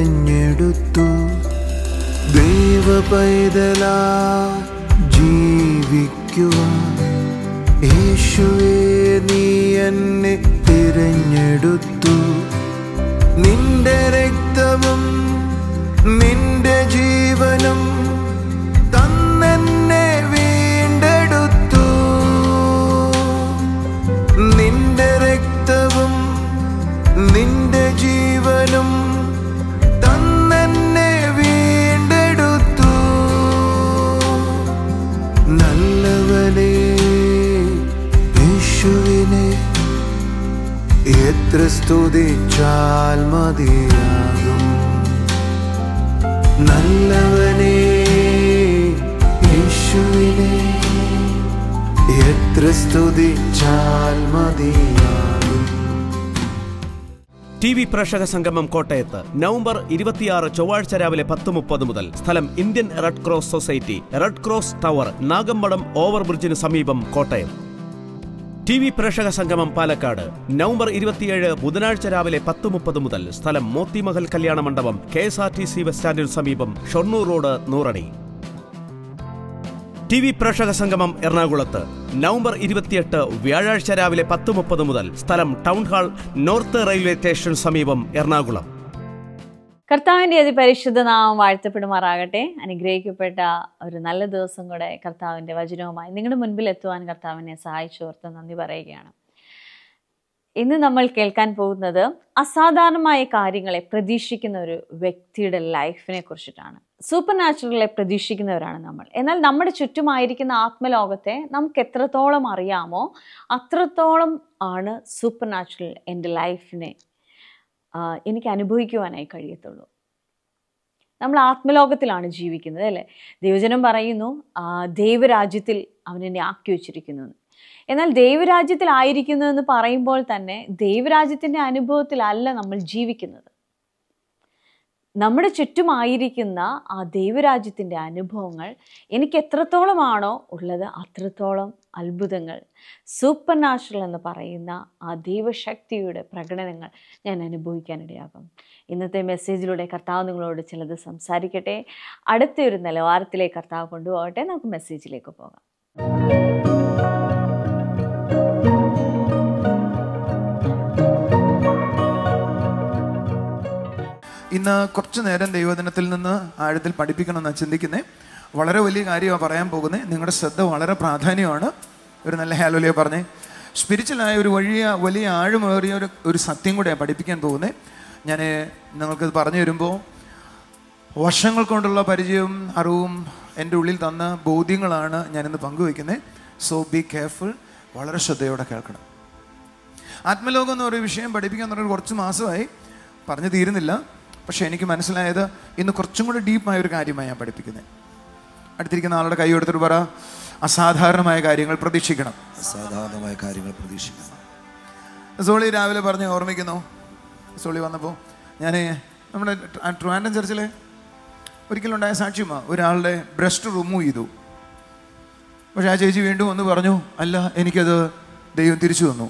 തിരഞ്ഞെടുത്തു ദൈവ പൈതലാ ജീവിക്കുവാൻ യേശുവേ നീ എന്നെ തിരഞ്ഞെടുത്തു നിന്റെ രക്തവും നിന്റെ ജീവനും തന്നെന്നെ വീണ്ടെടുത്തു നിന്റെ രക്തവും നിന്റെ ജീവനും തന്നെന്നെ വീണ്ടെടുത്തു നല്ലവനെ യേശുവിനെ എത്ര സ്തുതിച്ചാൽ മതിയാകും നല്ലവനെ യേശുവിനെ എത്ര സ്തുതിച്ചാൽ മതിയാകും ടി വി പ്രേക്ഷക സംഗമം കോട്ടയത്ത് നവംബർ ഇരുപത്തിയാറ് ചൊവ്വാഴ്ച രാവിലെ പത്ത് മുപ്പത് മുതൽ സ്ഥലം Indian red cross society red cross tower Nagampadam ഓവർബ്രിഡ്ജിന് സമീപം കോട്ടയം ടി വി പ്രേക്ഷക സംഗമം പാലക്കാട് നവംബർ ഇരുപത്തിയേഴ് ബുധനാഴ്ച രാവിലെ പത്ത് മുപ്പത് മുതൽ സ്ഥലം മോത്തിമഹൽ കല്യാണ മണ്ഡപം K S R T C bus സ്റ്റാൻഡിന് സമീപം ഷൊർണൂർ റോഡ് നൂറടി ടി വി പ്രേക്ഷക സംഗമം എറണാകുളത്ത് നവംബർ ഇരുപത്തിയെട്ട് വ്യാഴാഴ്ച രാവിലെ പത്ത് മുപ്പത് മുതൽ സ്ഥലം town hall north railway station സമീപം എറണാകുളം കർത്താവിൻ്റെ അതിപരിശുദ്ധ നാമം വാഴ്ത്തപ്പെടുമാറാകട്ടെ അനുഗ്രഹിക്കപ്പെട്ട ഒരു നല്ല ദിവസം കൂടെ കർത്താവിൻ്റെ വചനവുമായി നിങ്ങളുടെ മുൻപിൽ എത്തുവാൻ കർത്താവിനെ സഹായിച്ചോർത്ത് നന്ദി പറയുകയാണ് ഇന്ന് നമ്മൾ കേൾക്കാൻ പോകുന്നത് അസാധാരണമായ കാര്യങ്ങളെ പ്രതീക്ഷിക്കുന്ന ഒരു വ്യക്തിയുടെ ലൈഫിനെ കുറിച്ചിട്ടാണ് സൂപ്പർ നാച്ചുറലെ പ്രതീക്ഷിക്കുന്നവരാണ് നമ്മൾ എന്നാൽ നമ്മുടെ ചുറ്റുമായിരിക്കുന്ന ആത്മലോകത്തെ നമുക്ക് എത്രത്തോളം അറിയാമോ അത്രത്തോളം ആണ് സൂപ്പർ നാച്ചുറൽ എൻ്റെ ലൈഫിനെ ആ, എനിക്ക് അനുഭവിക്കുവാനായി കഴിയത്തുള്ളൂ നമ്മൾ ആത്മലോകത്തിലാണ് ജീവിക്കുന്നത് അല്ലേ ദൈവജനം പറയുന്നു ആ, ദൈവരാജ്യത്തിൽ അവൻ എന്നെ ആക്കി വെച്ചിരിക്കുന്നു എന്ന്. എന്നാൽ ദൈവരാജ്യത്തിലായിരിക്കുന്നു എന്ന് പറയുമ്പോൾ തന്നെ ദൈവരാജ്യത്തിൻ്റെ അനുഭവത്തിലല്ല നമ്മൾ ജീവിക്കുന്നത് നമ്മുടെ ചുറ്റുമായിരിക്കുന്ന ആ ദൈവരാജ്യത്തിൻ്റെ അനുഭവങ്ങൾ എനിക്ക് എത്രത്തോളമാണോ ഉള്ളത് അത്രത്തോളം അത്ഭുതങ്ങൾ സൂപ്പർ നാച്ചുറൽ എന്ന് പറയുന്ന ആ ദൈവശക്തിയുടെ പ്രകടനങ്ങൾ ഞാൻ അനുഭവിക്കാനിടയാകും ഇന്നത്തെ മെസ്സേജിലൂടെ കർത്താവ് നിങ്ങളോട് ചിലത് സംസാരിക്കട്ടെ അടുത്ത ഒരു നിലവാരത്തിലേക്ക് കർത്താവ് കൊണ്ടുപോകട്ടെ നമുക്ക് മെസ്സേജിലേക്ക് പോകാം ഇന്ന് കുറച്ചു നേരം ദൈവദിനത്തിൽ നിന്ന് ആഴത്തിൽ പഠിപ്പിക്കണമെന്ന് ചിന്തിക്കുന്നേ വളരെ വലിയ കാര്യമാണ് പറയാൻ പോകുന്നത് നിങ്ങളുടെ ശ്രദ്ധ വളരെ പ്രാധാന്യമാണ് ഒരു നല്ല ഹാലോലിയ പറഞ്ഞേ സ്പിരിച്വലായ ഒരു വലിയ വലിയ ആഴമേറിയ ഒരു ഒരു സത്യം കൂടെയാണ് പഠിപ്പിക്കാൻ പോകുന്നത് ഞാൻ നിങ്ങൾക്കത് പറഞ്ഞു തരുമ്പോൾ വർഷങ്ങൾ കൊണ്ടുള്ള പരിചയവും അറിവും എൻ്റെ ഉള്ളിൽ തന്ന ബോധ്യങ്ങളാണ് ഞാനിന്ന് പങ്കുവയ്ക്കുന്നത് സോ ബി കെയർഫുൾ വളരെ ശ്രദ്ധയോടെ കേൾക്കണം ആത്മലോകം എന്ന് പറയുന്ന വിഷയം പഠിപ്പിക്കാൻ തുടങ്ങി കുറച്ച് മാസമായി പറഞ്ഞു തീരുന്നില്ല പക്ഷേ എനിക്ക് മനസ്സിലായത് ഇന്ന് കുറച്ചും കൂടെ ഡീപ്പായ ഒരു കാര്യമായി ഞാൻ പഠിപ്പിക്കുന്നത് അടുത്തിരിക്കുന്ന ആളുടെ കൈ എടുത്തിട്ട് പറ അസാധാരണമായ കാര്യങ്ങൾ പ്രതീക്ഷിക്കണം അസാധാരണമായ കാര്യങ്ങൾ പ്രതീക്ഷിക്കണം സോളി രാവിലെ പറഞ്ഞ് ഓർമ്മിക്കുന്നു സോളി വന്നപ്പോൾ ഞാൻ നമ്മുടെ ട്ര- ട്രിവാൻഡ്രം ചർച്ചിലെ ഒരിക്കലുണ്ടായ സാക്ഷ്യമാ ഒരാളുടെ ബ്രസ്റ്റ് റിമൂവ് ചെയ്തു പക്ഷെ ആ ചേച്ചി വീണ്ടും വന്ന് പറഞ്ഞു അല്ല എനിക്കത് ദൈവം തിരിച്ചു തന്നു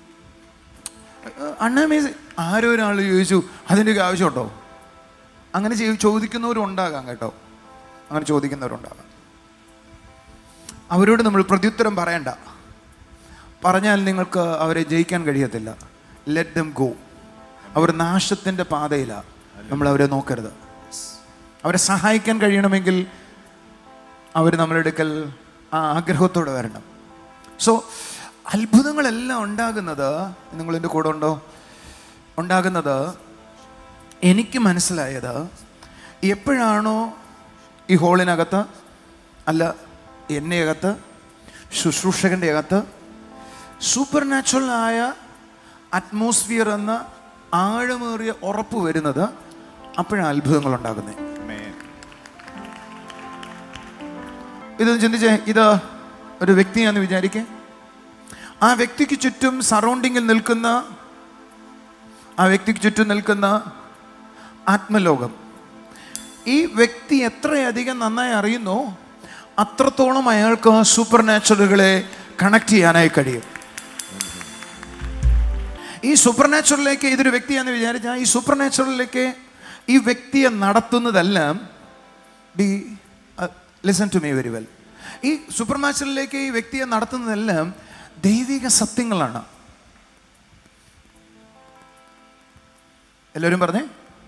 അണ്ണമേസ് ആരോ ഒരാൾ ചോദിച്ചു അതിൻ്റെയൊക്കെ ആവശ്യമുണ്ടോ അങ്ങനെ ചെയ്- ചോദിക്കുന്നവരുണ്ടാകാം കേട്ടോ അങ്ങനെ ചോദിക്കുന്നവരുണ്ടാകാം അവരോട് നമ്മൾ പ്രത്യുത്തരം പറയണ്ട പറഞ്ഞാൽ നിങ്ങൾക്ക് അവരെ ജയിക്കാൻ കഴിയത്തില്ല ലെറ്റ് ദം ഗോ അവർ നാശത്തിൻ്റെ പാതയിലാണ് നമ്മൾ അവരെ നോക്കരുത് അവരെ സഹായിക്കാൻ കഴിയണമെങ്കിൽ അവർ നമ്മുടെ അടുക്കൽ ആ ആഗ്രഹത്തോടെ വരണം സോ അത്ഭുതങ്ങളെല്ലാം ഉണ്ടാകുന്നത് നിങ്ങൾ എൻ്റെ കൂടെ ഉണ്ടോ ഉണ്ടാകുന്നത് എനിക്ക് മനസ്സിലായത് എപ്പോഴാണോ ഈ ഹോളിനകത്ത് അല്ല എന്നെ അകത്ത് ശുശ്രൂഷകൻ്റെ അകത്ത് സൂപ്പർ നാച്ചുറലായ അറ്റ്മോസ്ഫിയർ എന്ന ആഴമേറിയ ഉറപ്പ് വരുന്നത് അപ്പോഴാണ് അത്ഭുതങ്ങൾ ഉണ്ടാകുന്നത് ഇതൊന്ന് ചിന്തിച്ചേ ഇത് ഒരു വ്യക്തിയാന്ന് വിചാരിക്കേ ആ വ്യക്തിക്ക് ചുറ്റും സറൗണ്ടിങ്ങിൽ നിൽക്കുന്ന ആ വ്യക്തിക്ക് ചുറ്റും നിൽക്കുന്ന ആത്മലോകം ഈ വ്യക്തി എത്രയധികം നന്നായി അറിയുന്നോ അത്രത്തോളം അയാൾക്ക് സൂപ്പർ നാച്ചുറലുകളെ കണക്ട് ചെയ്യാനായി കഴിയും ഈ സൂപ്പർ നാച്ചുറലിലേക്ക് ഇതൊരു വ്യക്തിയാണെന്ന് വിചാരിച്ചാൽ ഈ സൂപ്പർ നാച്ചുറലിലേക്ക് ഈ വ്യക്തിയെ നടത്തുന്നതെല്ലാം be listen to me very well ഈ സൂപ്പർ നാച്ചുറലിലേക്ക് ഈ വ്യക്തിയെ നടത്തുന്നതെല്ലാം ദൈവിക സത്യങ്ങളാണ് എല്ലാവരും പറഞ്ഞേ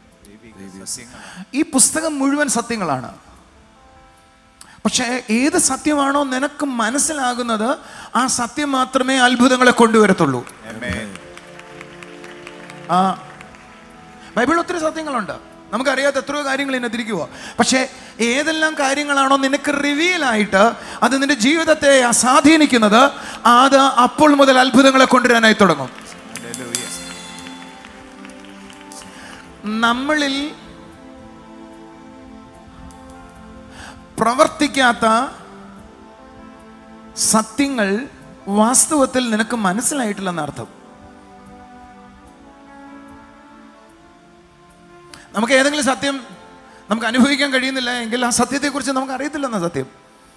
ഈ പുസ്തകം മുഴുവൻ സത്യങ്ങളാണ് പക്ഷേ ഏത് സത്യമാണോ നിനക്ക് മനസ്സിലാകുന്നത് ആ സത്യം മാത്രമേ അത്ഭുതങ്ങളെ കൊണ്ടുവരത്തുള്ളൂ ആ ബൈബിളിൽ ഒത്തിരി സത്യങ്ങളുണ്ട് നമുക്കറിയാത്ത എത്രയോ കാര്യങ്ങൾ ഇതിനകത്തിരിക്കുക പക്ഷേ ഏതെല്ലാം കാര്യങ്ങളാണോ നിനക്ക് റിവീൽ ആയിട്ട് അത് നിന്റെ ജീവിതത്തെ സ്വാധീനിക്കുന്നത് അത് അപ്പോൾ മുതൽ അത്ഭുതങ്ങളെ കൊണ്ടുവരാനായി തുടങ്ങും നമ്മളിൽ പ്രവർത്തിക്കാത്ത സത്യങ്ങൾ വാസ്തവത്തിൽ നിനക്ക് മനസ്സിലായിട്ടില്ലെന്ന് അർത്ഥം നമുക്ക് ഏതെങ്കിലും സത്യം നമുക്ക് അനുഭവിക്കാൻ കഴിയുന്നില്ല എങ്കിൽ ആ സത്യത്തെക്കുറിച്ച് നമുക്ക് അറിയത്തില്ലെന്ന സത്യം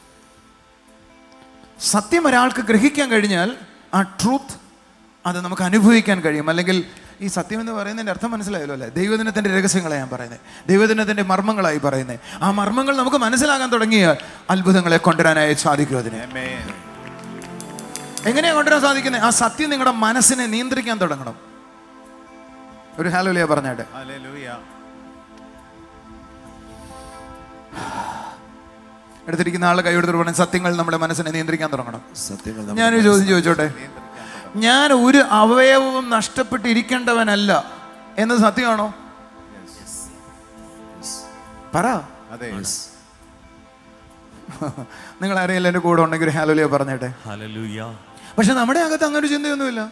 സത്യം ഒരാൾക്ക് ഗ്രഹിക്കാൻ കഴിഞ്ഞാൽ ആ ട്രൂത്ത് അത് നമുക്ക് അനുഭവിക്കാൻ കഴിയും അല്ലെങ്കിൽ ഈ സത്യം എന്ന് പറയുന്നതിൻ്റെ അർത്ഥം മനസ്സിലായല്ലോ അല്ലേ ദൈവദിനത്തിൻ്റെ രഹസ്യങ്ങളെ ഞാൻ പറയുന്നത് ദൈവദിനത്തിൻ്റെ മർമ്മങ്ങളായി പറയുന്നത് ആ മർമ്മങ്ങൾ നമുക്ക് മനസ്സിലാകാൻ തുടങ്ങിയാൽ അത്ഭുതങ്ങളെ കൊണ്ടുവരാനായി സാധിക്കും അതിന് എങ്ങനെയാ കൊണ്ടുവരാൻ സാധിക്കുന്നത് ആ സത്യം നിങ്ങളുടെ മനസ്സിനെ നിയന്ത്രിക്കാൻ തുടങ്ങണം ഒരു ഹാലോലിയ പറഞ്ഞാട്ടെ എടുത്തിരിക്കുന്ന ആളെ കൈയെടുത്തിട്ട് പറഞ്ഞ സത്യങ്ങൾ നമ്മുടെ മനസ്സിനെ നിയന്ത്രിക്കാൻ തുടങ്ങണം സത്യങ്ങൾ നമ്മൾ ഞാനൊരു ചോദ്യം ചോദിച്ചോട്ടെ ഞാൻ ഒരു അവയവവും നഷ്ടപ്പെട്ടിരിക്കേണ്ടവനല്ല എന്ന് സത്യമാണോ പറ Yes. നിങ്ങൾ ആരെങ്കിലും എൻ്റെ കൂടെ ഉണ്ടെങ്കിൽ ഒരു ഹാലോലിയ പറഞ്ഞേട്ടെ പക്ഷെ നമ്മുടെ അകത്ത് അങ്ങനെ ഒരു ചിന്തയൊന്നുമില്ല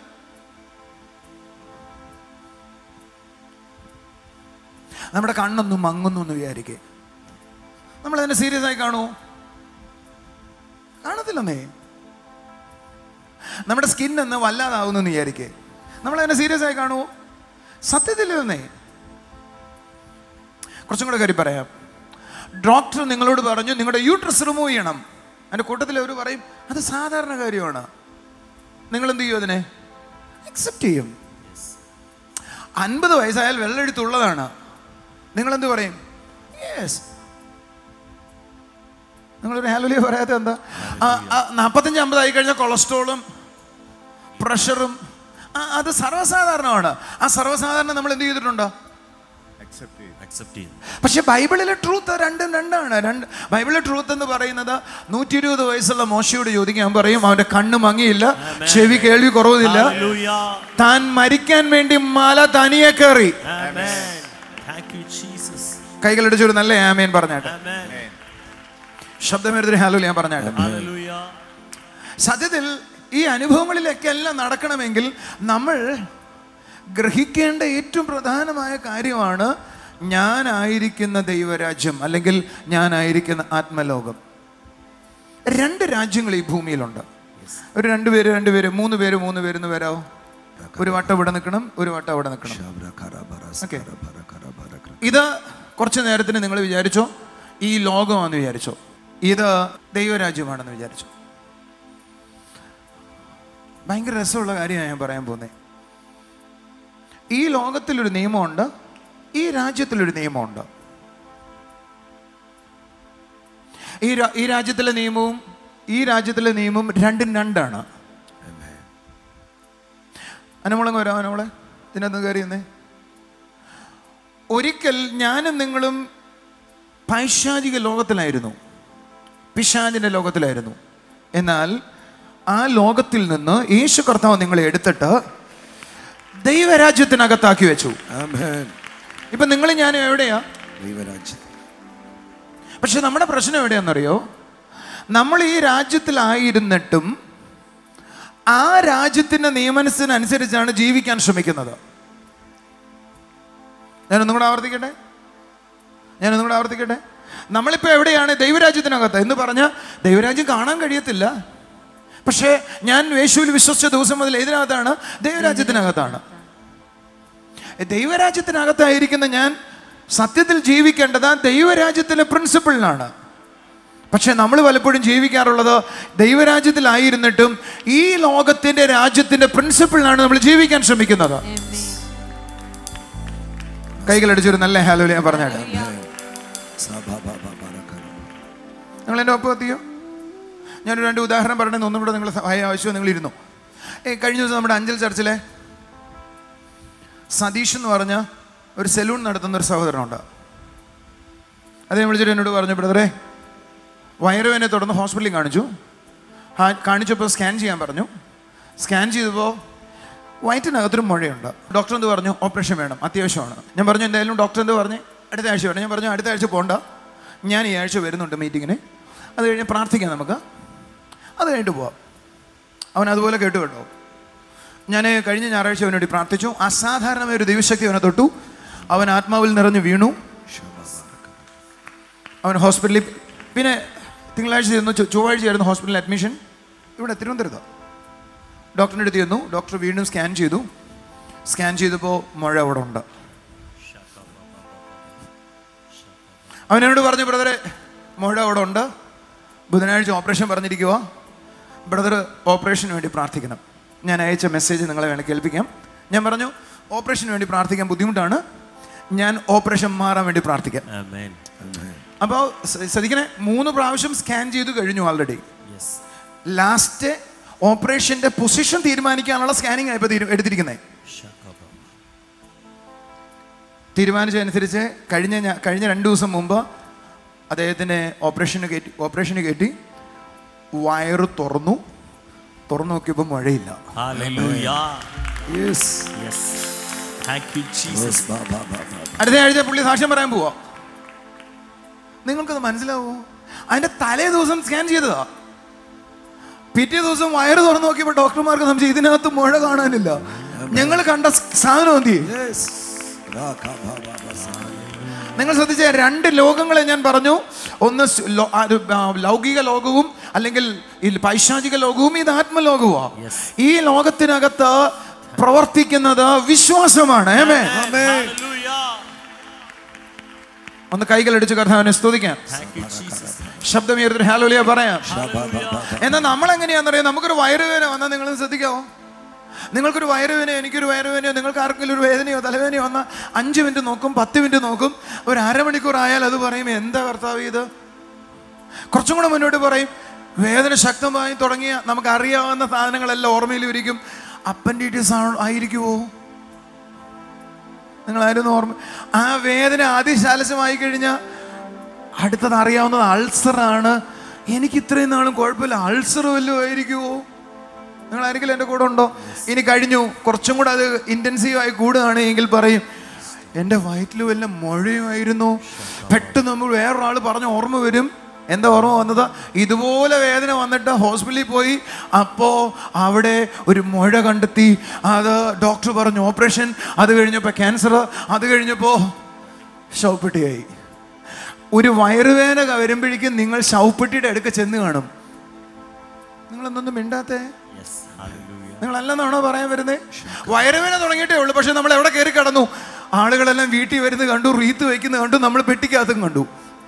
നമ്മുടെ കണ്ണൊന്നും മങ്ങുന്നു എന്ന് വിചാരിക്കേ നമ്മൾ അതിനെ സീരിയസ് ആയി കാണുമോ കാണത്തില്ലെന്നേ നമ്മുടെ സ്കിൻ എന്ന് വല്ലാതാവുന്നു എന്ന് വിചാരിക്കേ നമ്മൾ അതിനെ സീരിയസ് ആയി കാണുമോ സത്യത്തില്ലെന്നേ കുറച്ചും കൂടെ കാര്യം പറയാം ഡോക്ടർ നിങ്ങളോട് പറഞ്ഞു നിങ്ങളുടെ യൂട്രസ് റിമൂവ് ചെയ്യണം അതിൻ്റെ കൂട്ടത്തിൽ അവർ പറയും അത് സാധാരണ കാര്യമാണ് നിങ്ങൾ എന്ത് ചെയ്യും അതിനെ അക്സെപ്റ്റ് ചെയ്യും അൻപത് വയസ്സായാൽ വെള്ളെടുത്തുള്ളതാണ് നിങ്ങൾ എന്ത് പറയും യെസ് നിങ്ങളൊരു ഹാലോലിയ പറയാത്ത എന്താ നാൽപ്പത്തഞ്ച് അമ്പതായി കഴിഞ്ഞാൽ കൊളസ്ട്രോളും പ്രഷറും ആ, അത് സർവ്വസാധാരണമാണ് ആ സർവ്വസാധാരണ നമ്മൾ എന്ത് ചെയ്തിട്ടുണ്ടോ പക്ഷെ ബൈബിളിലെ ട്രൂത്ത് രണ്ടും രണ്ടാണ് രണ്ട് ബൈബിളിലെ ട്രൂത്ത് എന്ന് പറയുന്നത് നൂറ്റി ഇരുപത് വയസ്സുള്ള മോശയോട് ചോദിക്കാൻ പറയും അവന്റെ കണ്ണ് മങ്ങിയില്ല ചെവി കേൾവി കുറവില്ല താൻ മരിക്കാൻ വേണ്ടി മല തനിയെ കയറി കൈകളടിച്ച് ഒരു നല്ല ആമേൻ പറഞ്ഞാട്ടെ ശബ്ദമേരുതൊരു ഹാലോ ഞാൻ പറഞ്ഞാട്ടെ സത്യത്തിൽ ഈ അനുഭവങ്ങളിലൊക്കെ എല്ലാം നടക്കണമെങ്കിൽ നമ്മൾ ഗ്രഹിക്കേണ്ട ഏറ്റവും പ്രധാനമായ കാര്യമാണ് ഞാനായിരിക്കുന്ന ദൈവരാജ്യം അല്ലെങ്കിൽ ഞാനായിരിക്കുന്ന ആത്മലോകം രണ്ട് രാജ്യങ്ങൾ ഈ ഭൂമിയിലുണ്ട് ഒരു രണ്ട് പേര് രണ്ട് പേര് മൂന്ന് പേര് മൂന്ന് പേര് എന്ന് വരാവോ ഒരു വട്ടം ഇവിടെ നിൽക്കണം ഒരു വട്ടം അവിടെ നിൽക്കണം Okay. ഇത് കുറച്ച് നേരത്തിന് നിങ്ങൾ വിചാരിച്ചോ ഈ ലോകമാണെന്ന് വിചാരിച്ചോ ഇത് ദൈവരാജ്യമാണെന്ന് വിചാരിച്ചോ ഭയങ്കര രസമുള്ള കാര്യമാണ് ഞാൻ പറയാൻ പോകുന്നത് ഈ ലോകത്തിലൊരു നിയമമുണ്ട് ഈ രാജ്യത്തിലൊരു നിയമമുണ്ട് ഈ രാ- ഈ രാജ്യത്തിലെ നിയമവും ഈ രാജ്യത്തിലെ നിയമവും രണ്ടും രണ്ടാണ് അനുമോളങ്ങ് വരാം അനുമോളെ ഇതിനകത്ത് കയറിയെന്നേ ഒരിക്കൽ ഞാനും നിങ്ങളും പൈശാചിക ലോകത്തിലായിരുന്നു പിശാചിന്റെ ലോകത്തിലായിരുന്നു എന്നാൽ ആ ലോകത്തിൽ നിന്ന് യേശു കർത്താവ് നിങ്ങളെ എടുത്തിട്ട് ദൈവരാജ്യത്തിനകത്താക്കി വെച്ചു ആമേൻ ഇപ്പൊ നിങ്ങൾ ഞാൻ എവിടെയാ ദൈവരാജ്യം പക്ഷെ നമ്മുടെ പ്രശ്നം എവിടെയാണെന്നറിയോ നമ്മൾ ഈ രാജ്യത്തിലായിരുന്നിട്ടും ആ രാജ്യത്തിന്റെ നിയമനത്തിനനുസരിച്ചാണ് ജീവിക്കാൻ ശ്രമിക്കുന്നത് ഞാനൊന്നും കൂടെ ആവർത്തിക്കട്ടെ ഞാനൊന്നും കൂടെ ആവർത്തിക്കട്ടെ നമ്മളിപ്പോൾ എവിടെയാണ് ദൈവരാജ്യത്തിനകത്ത് എന്ന് പറഞ്ഞാൽ ദൈവരാജ്യം കാണാൻ കഴിയത്തില്ല പക്ഷേ ഞാൻ യേശുവിൽ വിശ്വസിച്ച ദിവസം മുതൽ ഏതിനകത്താണ് ദൈവരാജ്യത്തിനകത്താണ് ദൈവരാജ്യത്തിനകത്തായിരിക്കുന്ന ഞാൻ സത്യത്തിൽ ജീവിക്കേണ്ടത് ആ ദൈവരാജ്യത്തിലെ പ്രിൻസിപ്പിളിനാണ് പക്ഷെ നമ്മൾ പലപ്പോഴും ജീവിക്കാറുള്ളത് ദൈവരാജ്യത്തിലായിരുന്നിട്ടും ഈ ലോകത്തിന്റെ രാജ്യത്തിന്റെ പ്രിൻസിപ്പിളിനാണ് നമ്മൾ ജീവിക്കാൻ ശ്രമിക്കുന്നത് കൈകളടിച്ചൊരു നല്ല ഹാലോലിയ പറഞ്ഞാട്ടെ നിങ്ങൾ എൻ്റെ ഒപ്പം എത്തിയോ ഞാനൊരു രണ്ട് ഉദാഹരണം പറയണമെന്ന് ഒന്നും കൂടെ നിങ്ങൾ സഹായം ആവശ്യമോ നിങ്ങൾ ഇരുന്നു ഏ കഴിഞ്ഞ ദിവസം നമ്മുടെ അഞ്ചൽ ചർച്ചിലെ സതീഷ് എന്ന് പറഞ്ഞ ഒരു സെലൂൺ നടത്തുന്ന ഒരു സഹോദരനുണ്ട് അദ്ദേഹം വിളിച്ചിട്ട് എന്നോട് പറഞ്ഞു ബ്രദറെ വയറുവേനെ തുടർന്ന് ഹോസ്പിറ്റലിൽ കാണിച്ചു ഹാ- കാണിച്ചപ്പോൾ സ്കാൻ ചെയ്യാൻ പറഞ്ഞു സ്കാൻ ചെയ്തപ്പോൾ വയറ്റിനകത്തൊരു മുഴയുണ്ട് ഡോക്ടർ എന്ത് പറഞ്ഞു ഓപ്പറേഷൻ വേണം അത്യാവശ്യമാണ് ഞാൻ പറഞ്ഞു എന്തായാലും ഡോക്ടർ എന്ത് പറഞ്ഞു അടുത്ത ആഴ്ച വേണം ഞാൻ പറഞ്ഞു അടുത്ത ആഴ്ച പോകണ്ട ഞാൻ ഈ ആഴ്ച വരുന്നുണ്ട് മീറ്റിങ്ങിന് അത് കഴിഞ്ഞ് പ്രാർത്ഥിക്കാം നമുക്ക് അത് കഴിഞ്ഞിട്ട് പോവാം അവൻ അതുപോലെ കേട്ടു കേട്ടോ ഞാൻ കഴിഞ്ഞ ഞായറാഴ്ച അവന് വേണ്ടി പ്രാർത്ഥിച്ചു അസാധാരണമായ ഒരു ദൈവശക്തി അവനെ തൊട്ടു അവൻ ആത്മാവിൽ നിറഞ്ഞു വീണു അവൻ ഹോസ്പിറ്റലിൽ പിന്നെ തിങ്കളാഴ്ച ചെന്നു ചൊ- ചൊവ്വാഴ്ചയായിരുന്നു ഹോസ്പിറ്റലിൽ അഡ്മിഷൻ ഇവിടെ തിരുവനന്തപുരത്ത് ഡോക്ടറിൻ്റെ അടുത്ത് ചെന്നു ഡോക്ടർ വീണ്ടും സ്കാൻ ചെയ്തു സ്കാൻ ചെയ്തപ്പോൾ മുഴ അവിടെ ഉണ്ട് അവൻ എന്നോട് പറഞ്ഞു ബ്രദറെ മുഴ അവിടെ ഉണ്ട് ബുധനാഴ്ച ഓപ്പറേഷൻ പറഞ്ഞിരിക്കുക ബ്രദർ ഓപ്പറേഷന് വേണ്ടി പ്രാർത്ഥിക്കണം ഞാൻ അയച്ച മെസ്സേജ് നിങ്ങളെ വേണം കേൾപ്പിക്കാം ഞാൻ പറഞ്ഞു ഓപ്പറേഷന് വേണ്ടി പ്രാർത്ഥിക്കാൻ ബുദ്ധിമുട്ടാണ് ഞാൻ ഓപ്പറേഷൻ മാറാൻ വേണ്ടി പ്രാർത്ഥിക്കാം Amen. അപ്പോൾ ശ്രദ്ധിക്കണേ മൂന്ന് പ്രാവശ്യം സ്കാൻ ചെയ്തു കഴിഞ്ഞു ആൾറെഡി Yes. ലാസ്റ്റ് ഓപ്പറേഷന്റെ പൊസിഷൻ തീരുമാനിക്കാനുള്ള സ്കാനിങ് ആയപ്പോൾ തീരു- എടുത്തിരിക്കുന്നത് തീരുമാനിച്ചതനുസരിച്ച് കഴിഞ്ഞ ഞാ- കഴിഞ്ഞ രണ്ട് ദിവസം മുമ്പ് അദ്ദേഹത്തിന് ഓപ്പറേഷന് കയറ്റി ഓപ്പറേഷന് കയറ്റി വയറ് തുറന്നു തുറന്നു നോക്കിയപ്പോൾ മഴയില്ല Hallelujah. Yes Yes. Thank you, Jesus. അടുത്ത ആഴ്ച പുള്ളി സാക്ഷ്യം പറയാൻ പോവാ നിങ്ങൾക്കത് മനസ്സിലാവോ അതിന്റെ തലേ ദിവസം സ്കാൻ ചെയ്തതാ പിറ്റേ ദിവസം വയറ് തുറന്നു നോക്കിയപ്പോൾ ഡോക്ടർമാർക്ക് സംശയം ഇതിനകത്ത് മുഴ കാണാനില്ല ഞങ്ങൾ കണ്ട സാധനം എന്തി നിങ്ങൾ ശ്രദ്ധിച്ച രണ്ട് ലോകങ്ങളെ ഞാൻ പറഞ്ഞു ഒന്ന് സ് ലോ- ആ ഒരു, ആ, ലൗകിക ലോകവും അല്ലെങ്കിൽ ഈ പൈശാചിക ലോകവും ഇത് ആത്മലോകവുമാണ് ഈ ലോകത്തിനകത്ത് പ്രവർത്തിക്കുന്നത് വിശ്വാസമാണ് ആമേൻ. Hallelujah. ഒന്ന് കൈകളടിച്ച് കർത്താവിനെ സ്തുതിക്കാം Thank you, Jesus. ശബ്ദമേറിയ ഹാലോലിയ പറയാം എന്നാൽ നമ്മൾ എങ്ങനെയാണെന്നറിയാം നമുക്കൊരു വയറുവേദന വന്നാൽ നിങ്ങൾ ശ്രദ്ധിക്കാവോ നിങ്ങൾക്കൊരു വയറുവേനയോ എനിക്കൊരു വയറുവേനയോ നിങ്ങൾക്ക് ആർക്കെങ്കിലും ഒരു വേദനയോ തലവേദനയോ വന്നാൽ അഞ്ച് മിനിറ്റ് നോക്കും പത്ത് മിനിറ്റ് നോക്കും ഒരു അരമണിക്കൂർ ആയാൽ അത് പറയും എന്താ കർത്താവ് ഇത് കുറച്ചും കൂടെ മുന്നോട്ട് പറയും വേദന ശക്തമായി തുടങ്ങിയ നമുക്ക് അറിയാവുന്ന സാധനങ്ങളെല്ലാം ഓർമ്മയിൽ ഇരിക്കും അപ്പൻഡിറ്റിസ് ആയിരിക്കുമോ നിങ്ങളായിരുന്നു ഓർമ്മ ആ വേദന അതിശാലസമായി കഴിഞ്ഞാൽ അടുത്തത് അറിയാവുന്നത് അൾസറാണ് എനിക്ക് ഇത്രയും നാളും കുഴപ്പമില്ല അൾസർ വല്ലതും ആയിരിക്കുമോ നിങ്ങൾ ആരെങ്കിലും എൻ്റെ കൂടെ ഉണ്ടോ ഇനി കഴിഞ്ഞു കുറച്ചും കൂടെ അത് ഇൻറ്റൻസീവായി കൂടുകയാണ് എങ്കിൽ പറയും എൻ്റെ വയറ്റിൽ വല്ല മുഴയുമായിരുന്നു പെട്ടെന്ന് നമ്മൾ വേറൊരാൾ പറഞ്ഞ ഓർമ്മ വരും എന്താ ഓർമ്മ വന്നത് ഇതുപോലെ വേദന വന്നിട്ട് ഹോസ്പിറ്റലിൽ പോയി അപ്പോൾ അവിടെ ഒരു മുഴ കണ്ടെത്തി അത് ഡോക്ടർ പറഞ്ഞു ഓപ്പറേഷൻ അത് കഴിഞ്ഞപ്പോൾ ക്യാൻസർ അത് കഴിഞ്ഞപ്പോൾ ശവപ്പെട്ടിയായി ഒരു വയറുവേദന വരുമ്പോഴേക്കും നിങ്ങൾ ശവപ്പെട്ടിയുടെ അടുക്ക ചെന്ന് കാണും നിങ്ങൾ എന്തൊന്നും മിണ്ടാത്തേ Yes. Hallelujah. നിങ്ങൾ അല്ലെന്നാണോ പറയാൻ വരുന്നത് വയറുവേദന തുടങ്ങിയിട്ടേ ഉള്ളൂ പക്ഷെ നമ്മൾ എവിടെ കയറി കടന്നു ആളുകളെല്ലാം വീട്ടിൽ വരുന്നത് കണ്ടു റീത്ത് വയ്ക്കുന്നത് കണ്ടു നമ്മൾ പെട്ടിക്കകത്തും കണ്ടു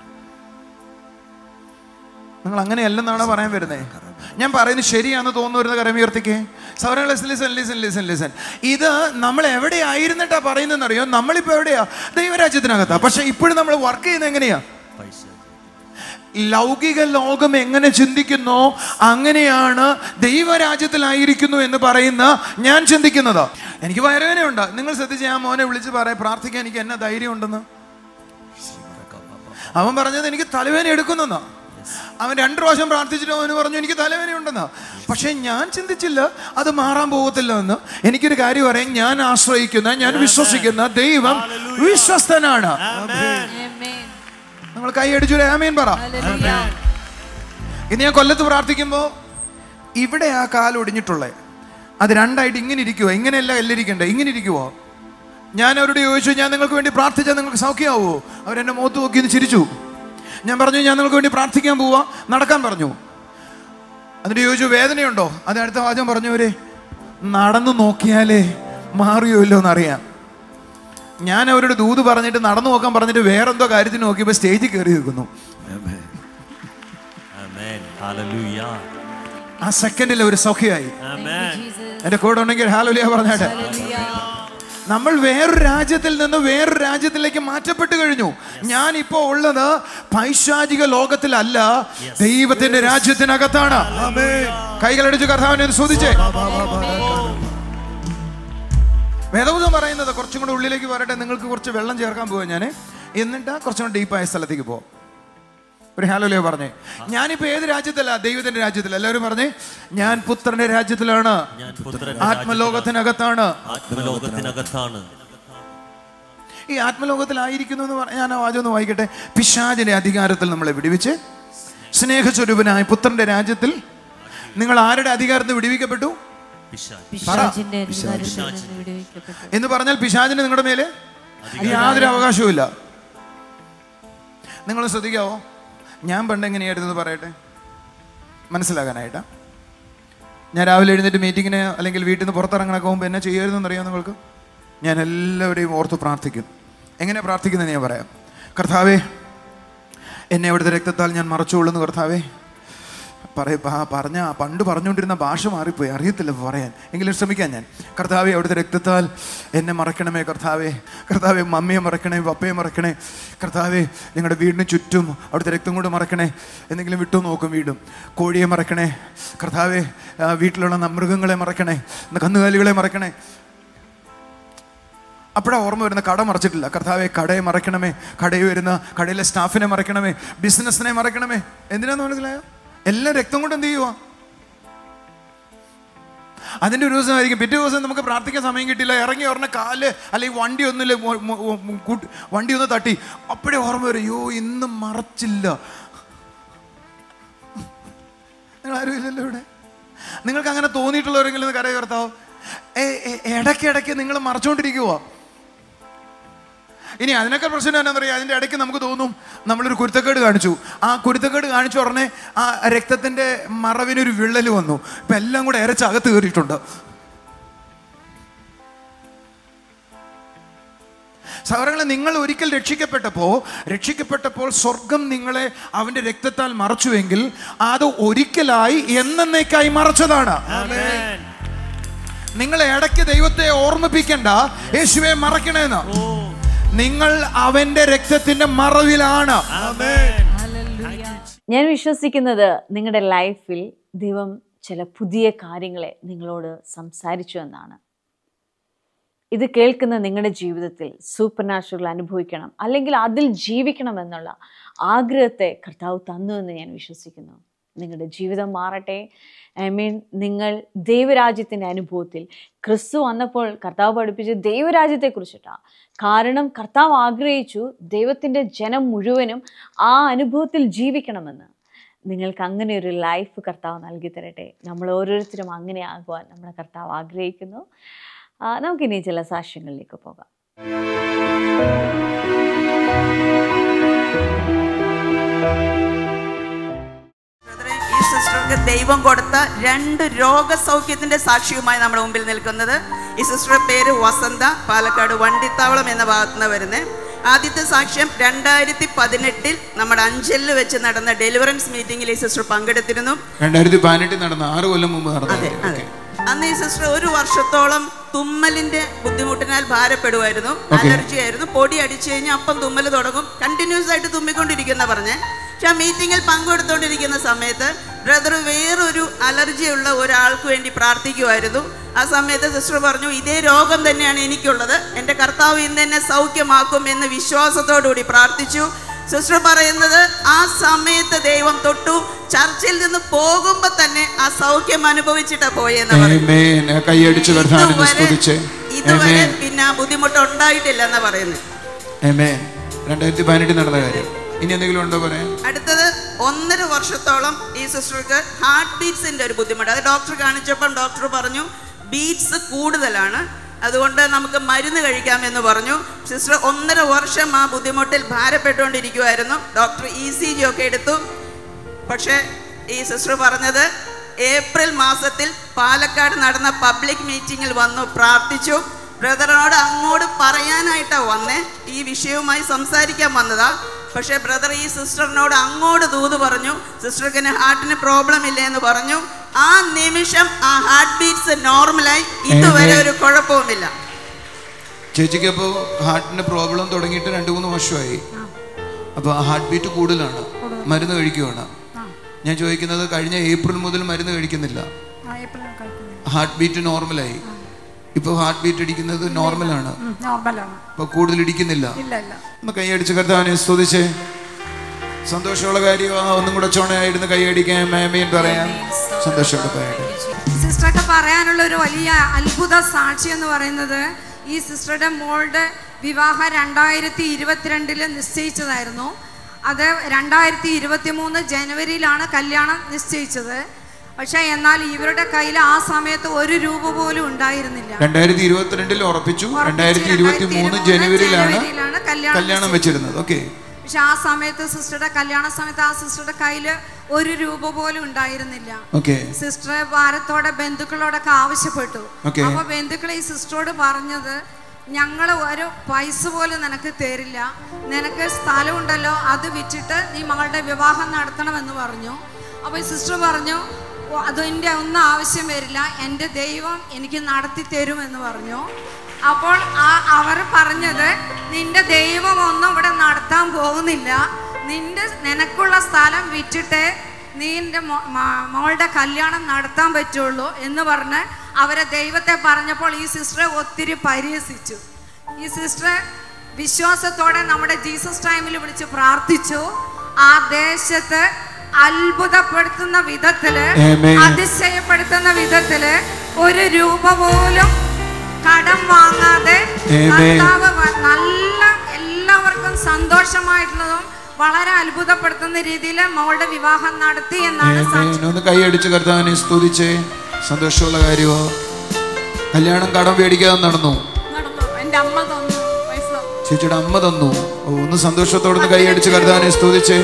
നിങ്ങൾ അങ്ങനെയല്ലെന്നാണോ പറയാൻ വരുന്നത് ഞാൻ പറയുന്നത് ശരിയാണെന്ന് തോന്നുന്നു വരുന്ന കരമുയർത്തിക്ക് സൗര listen listen listen listen listen ഇത് നമ്മൾ എവിടെ ആയിരുന്നിട്ടാ പറയുന്നതെന്നറിയോ നമ്മളിപ്പോൾ എവിടെയാ ദൈവരാജ്യത്തിനകത്താ പക്ഷെ ഇപ്പോഴും നമ്മൾ വർക്ക് ചെയ്യുന്നത് എങ്ങനെയാ പൈസ ലൗകിക ലോകം എങ്ങനെ ചിന്തിക്കുന്നോ അങ്ങനെയാണ് ദൈവരാജ്യത്തിലായിരിക്കുന്നു എന്ന് പറയുന്ന ഞാൻ ചിന്തിക്കുന്നത് എനിക്ക് വയറുവേനയുണ്ട് നിങ്ങൾ ശ്രദ്ധിച്ച് ഞാൻ മോനെ വിളിച്ച് പറയാം പ്രാർത്ഥിക്കാൻ എനിക്ക് എന്നാ ധൈര്യം ഉണ്ടെന്ന് അവൻ പറഞ്ഞത് എനിക്ക് തലവേന എടുക്കുന്നെന്നാ അവൻ രണ്ടു പ്രാവശ്യം പ്രാർത്ഥിച്ചിട്ട് അവന് പറഞ്ഞു എനിക്ക് തലവേന ഉണ്ടെന്നാ പക്ഷെ ഞാൻ ചിന്തിച്ചില്ല അത് മാറാൻ പോകത്തില്ല എന്ന് എനിക്കൊരു കാര്യം പറയാം ഞാൻ ആശ്രയിക്കുന്ന ഞാൻ വിശ്വസിക്കുന്ന ദൈവം വിശ്വസ്തനാണ് നിങ്ങൾ കൈ അടിച്ചു ആമീൻ പറ ഇന്ന് ഞാൻ കൊല്ലത്ത് പ്രാർത്ഥിക്കുമ്പോൾ ഇവിടെ ആ കാൽ ഒടിഞ്ഞിട്ടുള്ളേ അത് രണ്ടായിട്ട് ഇങ്ങനെ ഇരിക്കുവോ ഇങ്ങനെയല്ല എല്ലിരിക്കണ്ടേ ഇങ്ങനെ ഇരിക്കുവോ ഞാൻ അവരോട് ചോദിച്ചു ഞാൻ നിങ്ങൾക്ക് വേണ്ടി പ്രാർത്ഥിച്ചാൽ നിങ്ങൾക്ക് സൗഖ്യമാവോ അവരെന്നെ മുഖത്ത് നോക്കി ഒന്ന് ചിരിച്ചു ഞാൻ പറഞ്ഞു ഞാൻ നിങ്ങൾക്ക് വേണ്ടി പ്രാർത്ഥിക്കാൻ പോവാ നടക്കാൻ പറഞ്ഞു എന്നിട്ട് ചോദിച്ചു വേദനയുണ്ടോ അത് അടുത്ത വാചകം പറഞ്ഞവര് നടന്നു നോക്കിയാലേ മാറിയോ ഇല്ലോ എന്നറിയാം ഞാൻ അവരോട് ദൂത് പറഞ്ഞിട്ട് നടന്നു നോക്കാൻ പറഞ്ഞിട്ട് വേറെന്തോ കാര്യത്തിന് നോക്കിയപ്പോൾ സ്റ്റേജിൽ കയറി നിൽക്കുന്നു Amen. Hallelujah. ആ സെക്കൻഡിൽ ഒരു സൗഖ്യമായി Amen. എന്റെ കൂടെ ഉണ്ടെങ്കിൽ ഹാലോലിയ പറഞ്ഞാട്ടെ നമ്മൾ വേറൊരു രാജ്യത്തിൽ നിന്ന് വേറൊരു രാജ്യത്തിലേക്ക് മാറ്റപ്പെട്ട് കഴിഞ്ഞു ഞാൻ ഇപ്പോൾ ഉള്ളത് പൈശാചിക ലോകത്തിലല്ല ദൈവത്തിന്റെ രാജ്യത്തിനകത്താണ് കൈകളടിച്ച് കർത്താവിനെ ഒന്ന് സ്തുതിച്ചേ വേദപുതം പറയുന്നത് കുറച്ചും കൂടെ ഉള്ളിലേക്ക് വരട്ടെ നിങ്ങൾക്ക് കുറച്ച് വെള്ളം ചേർക്കാൻ പോവാ ഞാൻ എന്നിട്ട് കുറച്ചും കൂടെ ഡീപ്പായ സ്ഥലത്തേക്ക് പോവാം ഒരു ഹാലോലയോ പറഞ്ഞേ ഞാനിപ്പോ ഏത് രാജ്യത്തല്ല ദൈവത്തിന്റെ രാജ്യത്തില്ല എല്ലാവരും പറഞ്ഞേ ഞാൻ പുത്രന്റെ രാജ്യത്തിലാണ് ഞാൻ പുത്രന്റെ ആത്മലോകത്തിനകത്താണ് ആത്മലോകത്തിനകത്താണ് ഈ ആത്മലോകത്തിലായിരിക്കുന്നു എന്ന് പറഞ്ഞ ഞാൻ ആ വാചകം ഒന്ന് വായിക്കട്ടെ പിശാചിന്റെ അധികാരത്തിൽ നമ്മളെ വിടുവിച്ച് സ്നേഹസ്വരൂപനായ പുത്രന്റെ രാജ്യത്തിൽ നിങ്ങൾ ആരുടെ അധികാരത്തിൽ വിടുവിക്കപ്പെട്ടു പിശാച് പിശാചിന്റെ അധികാരത്തിൽ നിന്ന് വിടുവിക്കപ്പെട്ടു എന്ന് പറഞ്ഞാൽ പിശാചിന് നിങ്ങളുടെ മേലെ യാതൊരു അവകാശവും ഇല്ല നിങ്ങൾ ശ്രദ്ധിക്കാവോ ഞാൻ പണ്ട് എങ്ങനെയായിരുന്നു എന്ന് പറയട്ടെ മനസ്സിലാക്കാനായിട്ടാ ഞാൻ രാവിലെ എഴുന്നേറ്റ് മീറ്റിങ്ങിന് അല്ലെങ്കിൽ വീട്ടിൽ നിന്ന് പുറത്തിറങ്ങണൊക്കെ മുമ്പ് എന്നെ ചെയ്യുമായിരുന്നു എന്നറിയാം നിങ്ങൾക്ക് ഞാൻ എല്ലാവരെയും ഓർത്ത് പ്രാർത്ഥിക്കും എങ്ങനെ പ്രാർത്ഥിക്കുന്നത് ഞാൻ പറയാം കർത്താവേ എന്നെ അവിടുത്തെ രക്തത്താൽ ഞാൻ മറച്ചുകൊള്ളുന്നു കർത്താവേ പറയ പ- പറഞ്ഞ പണ്ട് പറഞ്ഞുകൊണ്ടിരുന്ന ഭാഷ മാറിപ്പോയി അറിയത്തില്ല പറയാൻ എങ്കിലും ശ്രമിക്കാൻ ഞാൻ കർത്താവെ അവിടുത്തെ രക്തത്താൽ എന്നെ മറക്കണമേ കർത്താവെ കർത്താവെ മമ്മിയെ മറക്കണേ പപ്പയെ മറക്കണേ കർത്താവെ നിങ്ങളുടെ വീടിന് ചുറ്റും അവിടുത്തെ രക്തം കൊണ്ട് മറക്കണേ എന്തെങ്കിലും വിട്ടു നോക്കും വീടും കോഴിയെ മറക്കണേ കർത്താവെ ആ, വീട്ടിലുള്ള ന- മൃഗങ്ങളെ മറക്കണേ കന്നുകാലികളെ മറക്കണേ അപ്പോഴാ ഓർമ്മ വരുന്ന കട മറച്ചിട്ടില്ല കർത്താവെ കടയെ മറക്കണമേ കടയിൽ വരുന്ന കടയിലെ സ്റ്റാഫിനെ മറക്കണമേ ബിസിനസ്സിനെ മറക്കണമേ എന്തിനാന്ന് മനസ്സിലായോ എല്ലാം രക്തം കൊണ്ട് എന്ത് ചെയ്യുക അതിന്റെ ഒരു ദിവസമായിരിക്കും പിറ്റേ ദിവസം നമുക്ക് പ്രാർത്ഥിക്കാൻ സമയം കിട്ടില്ല ഇറങ്ങി പറഞ്ഞ കാല് അല്ലെങ്കിൽ വണ്ടി ഒന്നില്ല മೊ- മൊ- മൊ- കൂട്ട് വണ്ടി ഒന്ന് തട്ടി അപ്പോഴേ ഓർമ്മ വരും അയ്യോ ഇന്ന് മറച്ചില്ല നിങ്ങൾ ആരും ഇല്ലല്ലോ ഇവിടെ നിങ്ങൾക്ക് അങ്ങനെ തോന്നിയിട്ടുള്ളവരെങ്കിലും കരയ കർത്താവ് ഏ ഏ- ഇടയ്ക്ക് ഇടയ്ക്ക് നിങ്ങൾ മറച്ചുകൊണ്ടിരിക്കുവോ ഇനി അതിനൊക്കെ പ്രശ്നം എന്നാ പറയുക അതിൻ്റെ ഇടയ്ക്ക് നമുക്ക് തോന്നും നമ്മളൊരു കുരുത്തക്കേട് കാണിച്ചു ആ കുരുത്തക്കേട് കാണിച്ച ഉടനെ ആ രക്തത്തിൻ്റെ മറവിനൊരു വിള്ളൽ വന്നു ഇപ്പം എല്ലാം കൂടെ ഇരച്ച് അകത്ത് കയറിയിട്ടുണ്ട് സഹോദരങ്ങളെ നിങ്ങൾ ഒരിക്കൽ രക്ഷിക്കപ്പെട്ടപ്പോൾ രക്ഷിക്കപ്പെട്ടപ്പോൾ സ്വർഗം നിങ്ങളെ അവന്റെ രക്തത്താൽ മറച്ചുവെങ്കിൽ അത് ഒരിക്കലായി എന്നേക്കായി മറച്ചതാണ് നിങ്ങൾ ഇടയ്ക്ക് ദൈവത്തെ ഓർമ്മിപ്പിക്കണ്ട യേശുവെ മറക്കണേന്ന് നിങ്ങൾ അവന്റെ രക്തത്തിന്റെ മറവിലാണ് ഞാൻ വിശ്വസിക്കുന്നത് നിങ്ങളുടെ ലൈഫിൽ ദൈവം ചില പുതിയ കാര്യങ്ങളെ നിങ്ങളോട് സംസാരിച്ചു എന്നാണ് ഇത് കേൾക്കുന്ന നിങ്ങളുടെ ജീവിതത്തിൽ സൂപ്പർ നാച്ചുറൽ അനുഭവിക്കണം അല്ലെങ്കിൽ അതിൽ ജീവിക്കണം എന്നുള്ള ആഗ്രഹത്തെ കർത്താവ് തന്നു എന്ന് ഞാൻ വിശ്വസിക്കുന്നു നിങ്ങളുടെ ജീവിതം മാറട്ടെ ഐ മീൻ നിങ്ങൾ ദൈവരാജ്യത്തിൻ്റെ അനുഭവത്തിൽ ക്രിസ്തു വന്നപ്പോൾ കർത്താവ് പഠിപ്പിച്ച് ദൈവരാജ്യത്തെക്കുറിച്ചിട്ടാണ് കാരണം കർത്താവ് ആഗ്രഹിച്ചു ദൈവത്തിൻ്റെ ജനം മുഴുവനും ആ അനുഭവത്തിൽ ജീവിക്കണമെന്ന് നിങ്ങൾക്ക് അങ്ങനെ ഒരു ലൈഫ് കർത്താവ് നൽകി തരട്ടെ നമ്മൾ ഓരോരുത്തരും അങ്ങനെ ആകുവാൻ നമ്മുടെ കർത്താവ് ആഗ്രഹിക്കുന്നു ആ, നമുക്കിനി ചില സാക്ഷ്യങ്ങളിലേക്ക് പോകാം ബ്രദറെ, ഈ സിസ്റ്റർക്ക് ദൈവം കൊടുത്ത രണ്ട് രോഗസൗഖ്യത്തിന്റെ സാക്ഷിയുമായി നമ്മുടെ മുമ്പിൽ നിൽക്കുന്നത് ഈ സിസ്റ്ററുടെ പേര് വസന്ത പാലക്കാട് വണ്ടിത്താവളം എന്ന ഭാഗത്തു നിന്ന് വരുന്നത് ആദ്യത്തെ സാക്ഷ്യം രണ്ടായിരത്തി പതിനെട്ടിൽ നമ്മുടെ അഞ്ചലിൽ വെച്ച് നടന്ന ഡെലിവറൻസ് മീറ്റിംഗിൽ ഈ സിസ്റ്റർ പങ്കെടുത്തിരുന്നു രണ്ടായിരത്തി പതിനെട്ടിൽ നടന്ന ആറ് കൊല്ലം മുമ്പ് നടന്ന അതെ അതെ അന്ന് ഈ സിസ്റ്റർ ഒരു വർഷത്തോളം തുമ്മലിന്റെ ബുദ്ധിമുട്ടിനാൽ ഭാരപ്പെടുമായിരുന്നു അലർജി ആയിരുന്നു പൊടി അടിച്ചു കഴിഞ്ഞാൽ അപ്പം തുമ്മൽ തുടങ്ങും കണ്ടിന്യൂസ് ആയിട്ട് തുമ്മിക്കൊണ്ടിരിക്കുന്ന പറഞ്ഞ് പക്ഷെ ആ മീറ്റിങ്ങിൽ പങ്കെടുത്തുകൊണ്ടിരിക്കുന്ന സമയത്ത് ബ്രദർ വേറൊരു അലർജി ഉള്ള ഒരാൾക്ക് വേണ്ടി പ്രാർത്ഥിക്കുമായിരുന്നു ആ സമയത്ത് സിസ്റ്റർ പറഞ്ഞു ഇതേ രോഗം തന്നെയാണ് എനിക്കുള്ളത് എൻ്റെ കർത്താവ് ഇന്ന് എന്നെ സൗഖ്യമാക്കും എന്ന് വിശ്വാസത്തോടുകൂടി പ്രാർത്ഥിച്ചു സിസ്റ്റർ പറയുന്നത് ആ സമയത്ത് ദൈവം തൊട്ടു ചർച്ചിൽ നിന്ന് പോകുമ്പോ തന്നെ ആ സൗഖ്യം അനുഭവിച്ചിട്ടാ പോയെന്ന് പറയും ആമേൻ. കൈയടിച്ച് കർത്താവിനെ ഇതുവരെ സ്തുതിച്ച് ഇതുവരെ ആമേൻ. പിന്നെ ആ ബുദ്ധിമുട്ട് ഉണ്ടായിട്ടില്ല എന്ന് പറയുന്നത് ആമേൻ. രണ്ടായിരത്തി പതിനെട്ടിൽ നടന്ന കാര്യം ഇനി എന്തെങ്കിലും ഉണ്ടോ പറയാൻ അടുത്തത് ഒന്നര വർഷത്തോളം ഈ സിസ്റ്റർക്ക് ഹാർട്ട് ബീറ്റ്സിന്റെ ഒരു ബുദ്ധിമുട്ട് അത് ഡോക്ടർ കാണിച്ചപ്പം ഡോക്ടർ പറഞ്ഞു ബീറ്റ്സ് കൂടുതലാണ് അതുകൊണ്ട് നമുക്ക് മരുന്ന് കഴിക്കാമെന്ന് പറഞ്ഞു സിസ്റ്റർ ഒന്നര വർഷം ആ ബുദ്ധിമുട്ടിൽ ഭാരപ്പെട്ടുകൊണ്ടിരിക്കുമായിരുന്നു ഡോക്ടർ ഇ സി ജി ഒക്കെ എടുത്തു പക്ഷേ ഈ സിസ്റ്റർ പറഞ്ഞത് ഏപ്രിൽ മാസത്തിൽ പാലക്കാട് നടന്ന പബ്ലിക് മീറ്റിങ്ങിൽ വന്നു പ്രാർത്ഥിച്ചു ബ്രദറിനോട് അങ്ങോട്ട് പറയാനായിട്ടാണ് വന്നേ ഈ വിഷയവുമായി സംസാരിക്കാൻ വന്നതാ പക്ഷേ ബ്രദർ ഈ സിസ്റ്ററിനോട് അങ്ങോട്ട് ദൂത് പറഞ്ഞു സിസ്റ്റർക്ക് ഹാർട്ടിന് പ്രോബ്ലം ഇല്ല എന്ന് പറഞ്ഞു ആ നിമിഷം ആ ഹാർട്ട് ബീറ്റ്സ് നോർമലായി ഇതുവരെ ഒരു കുഴപ്പവുമില്ല ചേച്ചിക്ക് അപ്പോൾ ഹാർട്ടിന് പ്രോബ്ലം തുടങ്ങിയിട്ട് രണ്ട് മൂന്ന് വർഷമായി അപ്പോൾ ഹാർട്ട് ബീറ്റ് കൂടുതലാണ് മരുന്ന് കഴിക്കുവാണ് ഞാൻ ചോദിക്കുന്നത് കഴിഞ്ഞ ഏപ്രിൽ മുതൽ മരുന്ന് കഴിക്കുന്നില്ല ആ ഏപ്രിലാണ് കഴിക്കുന്നത് ഹാർട്ട് ബീറ്റ് നോർമലായി ഇപ്പോൾ ഹാർട്ട് ബീറ്റ് ഇടിക്കുന്നത് നോർമലാണ് നോർമലാണ് അപ്പോൾ കൂടുതൽ ഇടിക്കുന്നില്ല ഇല്ല ഇല്ല ഒന്ന് കൈയടിച്ച് കർത്താവിനെ സ്തുതിച്ചേ സന്തോഷമുള്ള കാര്യമാ ഒന്നും കൂടെ ചോണയായിരുന്നു കൈയടിക്കാൻ മേമയും പറയാം സന്തോഷമുള്ള കൈയടി സിസ്റ്റർക്ക് പറയാനുള്ള ഒരു വലിയ അത്ഭുത സാക്ഷി എന്ന് പറയുന്നത് ഈ സിസ്റ്ററുടെ മോളുടെ വിവാഹം രണ്ടായിരത്തി ഇരുപത്തിരണ്ടില് നിശ്ചയിച്ചതായിരുന്നു അത് രണ്ടായിരത്തി ഇരുപത്തി മൂന്ന് ജനുവരിയിലാണ് കല്യാണം നിശ്ചയിച്ചത് പക്ഷേ എന്നാൽ ഇവരുടെ കയ്യിൽ ആ സമയത്ത് ഒരു രൂപ പോലും ഉണ്ടായിരുന്നില്ല രണ്ടായിരത്തി ഇരുപത്തിരണ്ടിൽ ഉറപ്പിച്ചു രണ്ടായിരത്തി ഇരുപത്തി മൂന്ന് ജനുവരിയിലാണ് കല്യാണം വെച്ചിരുന്നത് ഓക്കെ പക്ഷെ ആ സമയത്ത് സിസ്റ്ററുടെ കല്യാണ സമയത്ത് ആ സിസ്റ്ററുടെ കയ്യിൽ ഒരു രൂപ പോലും ഉണ്ടായിരുന്നില്ല ഓക്കെ സിസ്റ്റർ ഭാരത്തോടെ ബന്ധുക്കളോടൊക്കെ ആവശ്യപ്പെട്ടു Okay. അപ്പൊ ബന്ധുക്കൾ ഈ സിസ്റ്ററോട് പറഞ്ഞത് ഞങ്ങൾ ഒരു പൈസ പോലും നിനക്ക് തരില്ല നിനക്ക് സ്ഥലമുണ്ടല്ലോ അത് വിറ്റിട്ട് നീ മകളുടെ വിവാഹം നടത്തണമെന്ന് പറഞ്ഞു അപ്പോൾ ഈ സിസ്റ്റർ പറഞ്ഞു "ഓ, അതിൻ്റെ ഒന്നും ആവശ്യം വരില്ല എൻ്റെ ദൈവം എനിക്ക് നടത്തി തരുമെന്ന് പറഞ്ഞു അപ്പോൾ ആ അവർ പറഞ്ഞത് നിന്റെ ദൈവം ഒന്നും ഇവിടെ നടത്താൻ പോകുന്നില്ല നിന്റെ നിനക്കുള്ള സ്ഥലം വിറ്റിട്ട് നീ എൻ്റെ മോ- മ- മോളുടെ കല്യാണം നടത്താൻ പറ്റുള്ളൂ എന്ന് പറഞ്ഞ് അവരെ ദൈവത്തെ പറഞ്ഞപ്പോൾ ഈ സിസ്റ്ററെ ഒത്തിരി പരിഹസിച്ചു ഈ സിസ്റ്റർ വിശ്വാസത്തോടെ നമ്മുടെ ജീസസ് ടൈമിൽ വിളിച്ച് പ്രാർത്ഥിച്ചു ആ ദേശത്ത് അത്ഭുതപ്പെടുത്തുന്ന വിധത്തില് Amen. അതിശയപ്പെടുത്തുന്ന വിധത്തില് ഒരു രൂപ പോലും കടം വാങ്ങാതെ Amen. കർത്താവ് വ- നല്ല എല്ലാവർക്കും സന്തോഷമായിട്ടുള്ളതും വളരെ അത്ഭുതപ്പെടുത്തുന്ന രീതിയിൽ മോളുടെ വിവാഹം നടത്തി എന്നാണ് സാക്ഷി ഒന്ന് കൈയടിച്ച് കർത്താവിനെ സ്തുതിച്ചേ സന്തോഷമുള്ള കാര്യമോ കല്യാണം കടം പേടിക്കാതെ നടന്നു നടന്നു എൻ്റെ അമ്മ തന്നു പൈസ ചേച്ചിയുടെ അമ്മ തന്നു ഓ, ഒന്ന് സന്തോഷത്തോടെ ഒന്ന് കൈയടിച്ച് കർത്താവിനെ സ്തുതിച്ചേ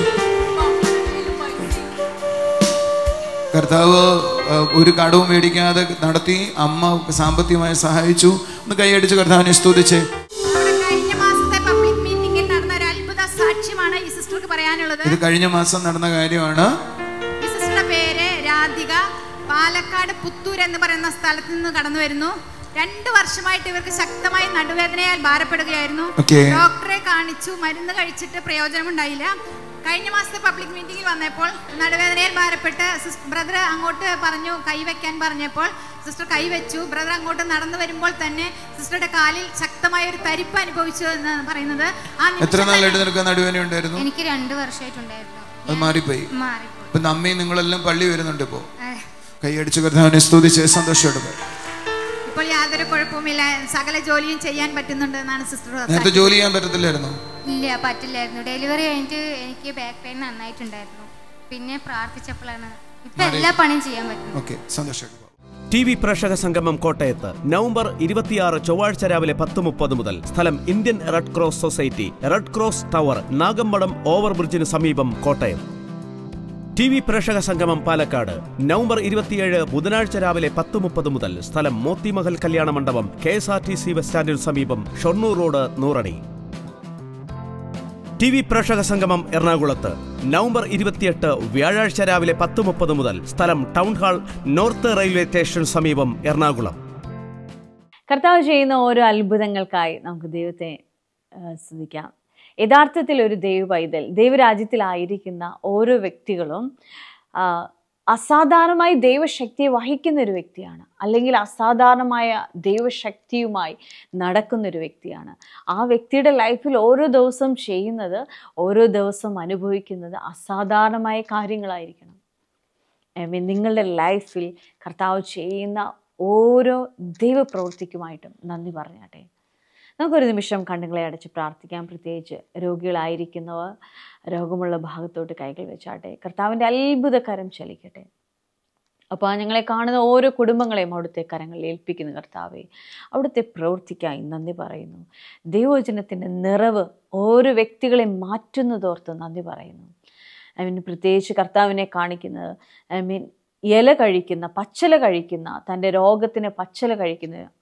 കർത്താവ് ആ, ഒരു കടവും മേടിക്കാതെ നടത്തി അമ്മ സാമ്പത്തികമായി സഹായിച്ചു ഒന്ന് കൈയടിച്ച് കർത്താവിനെ സ്തുതിച്ചേ നമ്മുടെ കഴിഞ്ഞ മാസത്തെ പബ്ലിക് മീറ്റിംഗിൽ നടന്ന ഒരു അത്ഭുത സാക്ഷ്യമാണ് ഈ സിസ്റ്റർക്ക് പറയാനുള്ളത് ഇത് കഴിഞ്ഞ മാസം നടന്ന കാര്യമാണ് ഈ സിസ്റ്ററുടെ പേര് രാധിക പാലക്കാട് പുത്തൂർ എന്ന് പറയുന്ന സ്ഥലത്ത് നിന്ന് കടന്നു വരുന്നു രണ്ടു വർഷമായിട്ട് ഇവർക്ക് ശക്തമായി നടുവേദനയാൽ ഭാരപ്പെടുകയായിരുന്നു Okay. ഡോക്ടറെ കാണിച്ചു മരുന്ന് കഴിച്ചിട്ട് പ്രയോജനമുണ്ടായില്ല കഴിഞ്ഞ മാസത്തെ പബ്ലിക് മീറ്റിംഗിൽ വന്നപ്പോൾ നടുവേദനയിൽ ഭാരപ്പെട്ട് ബ്രദർ അങ്ങോട്ട് പറഞ്ഞു കൈവയ്ക്കാൻ പറഞ്ഞപ്പോൾ സിസ്റ്റർ കൈവച്ചു ബ്രദർ അങ്ങോട്ട് നടന്നു വരുമ്പോൾ തന്നെ സിസ്റ്ററുടെ കാലിൽ ശക്തമായ ഒരു തരിപ്പ് അനുഭവിച്ചു എന്ന് പറയുന്നത് ആ നിമിഷം എത്ര തന്നെ നാളായിട്ട് നിനക്ക് നടുവേന ഉണ്ടായിരുന്നു എനിക്ക് രണ്ട് വർഷമായിട്ടുണ്ടായിരുന്നു അത് മാറിപ്പോയി മാറിപ്പോയി ഇപ്പൊ നമ്മയും നിങ്ങളെല്ലാം പള്ളി വരുന്നുണ്ട് ഇപ്പോ ഏഹ്. കൈയടിച്ച് കർത്താവിനെ സ്തുതിച്ച് സന്തോഷത്തോടെ ഇപ്പോൾ യാതൊരു കുഴപ്പവുമില്ല സകല ജോലിയും ചെയ്യാൻ പറ്റുന്നുണ്ട് എന്നാണ് സിസ്റ്റർ നേരത്തെ ജോലി ചെയ്യാൻ പറ്റത്തില്ലായിരുന്നു ഇല്ല പറ്റില്ലായിരുന്നു ഡെലിവറി കഴിഞ്ഞിട്ട് എനിക്ക് ബാക്ക് പെയിൻ നന്നായിട്ടുണ്ടായിരുന്നു പിന്നെ പ്രാർത്ഥിച്ചപ്പോഴാണ് ഇപ്പൊ എല്ലാ പണിയും ചെയ്യാൻ പറ്റുന്നു ഓക്കെ സന്തോഷമായിട്ട് ടി വി പ്രേക്ഷക സംഗമം കോട്ടയത്ത് നവംബർ ഇരുപത്തിയാറ് ചൊവ്വാഴ്ച രാവിലെ പത്ത് മുപ്പത് മുതൽ സ്ഥലം Indian red cross society red cross tower Nagampadam ഓവർബ്രിഡ്ജിന് സമീപം കോട്ടയം ടി വി പ്രേക്ഷക സംഗമം പാലക്കാട് നവംബർ ഇരുപത്തിയേഴ് ബുധനാഴ്ച രാവിലെ പത്ത് മുപ്പത് മുതൽ സ്ഥലം മോത്തിമഹൽ കല്യാണ മണ്ഡപം K S R T C bus സ്റ്റാൻഡിന് സമീപം ഷൊർണൂർ റോഡ് നൂറടി ടി വി പ്രേക്ഷക സംഗമം എറണാകുളത്ത് നവംബർ ഇരുപത്തിയെട്ട് വ്യാഴാഴ്ച രാവിലെ പത്ത് മുപ്പത് മുതൽ സ്ഥലം ടൗൺ ഹാൾ നോർത്ത് റെയിൽവേ സ്റ്റേഷന് സമീപം എറണാകുളം കർത്താവ് ചെയ്യുന്ന ഓരോ അത്ഭുതങ്ങൾക്കായി നമുക്ക് ദൈവത്തെ ആ, സ്തുതിക്കാം യഥാർത്ഥത്തിൽ ഒരു ദൈവ പൈതൽ ദൈവരാജ്യത്തിലായിരിക്കുന്ന ഓരോ വ്യക്തികളും ആ, അസാധാരണമായി ദൈവശക്തിയെ വഹിക്കുന്ന ഒരു വ്യക്തിയാണ് അല്ലെങ്കിൽ അസാധാരണമായ ദൈവശക്തിയുമായി നടക്കുന്ന ഒരു വ്യക്തിയാണ് ആ വ്യക്തിയുടെ ലൈഫിൽ ഓരോ ദിവസം ചെയ്യുന്നത് ഓരോ ദിവസം അനുഭവിക്കുന്നത് അസാധാരണമായ കാര്യങ്ങളായിരിക്കണം I mean, നിങ്ങളുടെ ലൈഫിൽ കർത്താവ് ചെയ്യുന്ന ഓരോ ദൈവപ്രവൃത്തിക്കുമായിട്ടും നന്ദി പറഞ്ഞാട്ടെ നമുക്കൊരു നിമിഷം കണ്ണുകളെ അടച്ച് പ്രാർത്ഥിക്കാം പ്രത്യേകിച്ച് രോഗികളായിരിക്കുന്നവർ രോഗമുള്ള ഭാഗത്തോട്ട് കൈകൾ വെച്ചാട്ടെ കർത്താവിൻ്റെ അത്ഭുതകരം ചലിക്കട്ടെ അപ്പോൾ ഞങ്ങളെ കാണുന്ന ഓരോ കുടുംബങ്ങളെയും അവിടുത്തെ കരങ്ങളിൽ ഏൽപ്പിക്കുന്നു കർത്താവെ അവിടുത്തെ പ്രവൃത്തിക്കായി നന്ദി പറയുന്നു ദൈവവചനത്തിൻ്റെ നിറവ് ഓരോ വ്യക്തികളെ മാറ്റുന്നതോർത്ത് നന്ദി പറയുന്നു ഐ മീൻ പ്രത്യേകിച്ച് കർത്താവിനെ കാണിക്കുന്നത് ഐ മീൻ ഇല കഴിക്കുന്ന പച്ചല കഴിക്കുന്ന തൻ്റെ രോഗത്തിന് പച്ചല കഴിക്കുന്ന